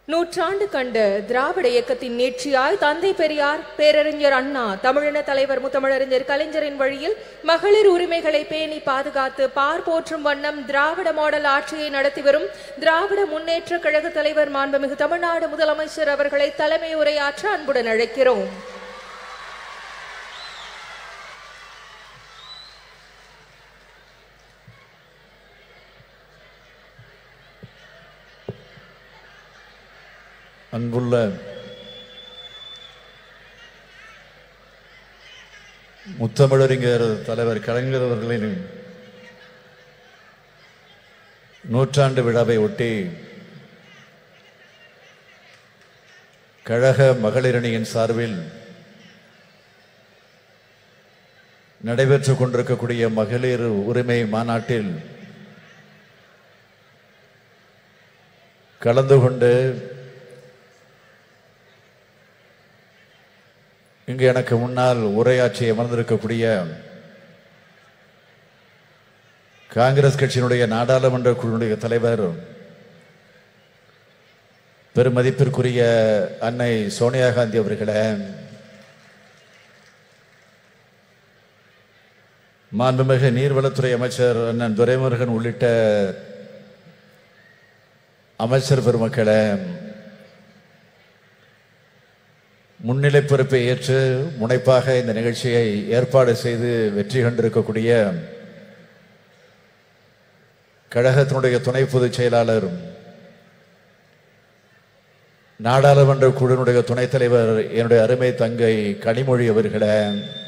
நூற்றாண்டு கண்ட திராவிட இயக்கத்தின் நீட்சியாய் தந்தை பெரியார் பேரறிஞர் அண்ணா தமிழின தலைவர் முத்தமிழறிஞர் கலைஞரின் வழியில் மகளிர் உரிமைகளை பேணி பாதுகாத்து பார் போற்றும் வண்ணம் திராவிட மாடல் ஆட்சியை நடத்தி வரும் திராவிட முன்னேற்ற கழக தலைவர் மாண்புமிகு தமிழ்நாடு முதலமைச்சர் அவர்களை தலைமை உரையாற்ற அன்புடன் அழைக்கிறோம் அன்புள்ள முத்தமிழறிஞர் தலைவர் கலைஞர் அவர்களின் நூற்றாண்டு விழாவை ஒட்டி கழக மகளிரணியின் சார்பில் நடைபெற்றுக் கொண்டிருக்கக்கூடிய மகளிர் உரிமை மாநாட்டில் கலந்து கொண்டு இங்கு எனக்கு முன்னால் உரையாற்றி அமர்ந்திருக்கக்கூடிய காங்கிரஸ் கட்சியினுடைய நாடாளுமன்ற குழுவுடைய தலைவர் பெருமதிப்பிற்குரிய அன்னை சோனியா காந்தி அவர்களே மாண்புமிகு நீர்வளத்துறை அமைச்சர் அண்ணன் துரைமுருகன் உள்ளிட்ட அமைச்சர் பெருமக்களே முன்னிலை பொறுப்பை ஏற்று முனைப்பாக இந்த நிகழ்ச்சியை ஏற்பாடு செய்து வெற்றி கண்டிருக்கக்கூடிய கழகத்தினுடைய துணை பொதுச் செயலாளர் நாடாளுமன்ற குழுவினுடைய துணைத் தலைவர் என்னுடைய அருமை தங்கை கனிமொழி அவர்களே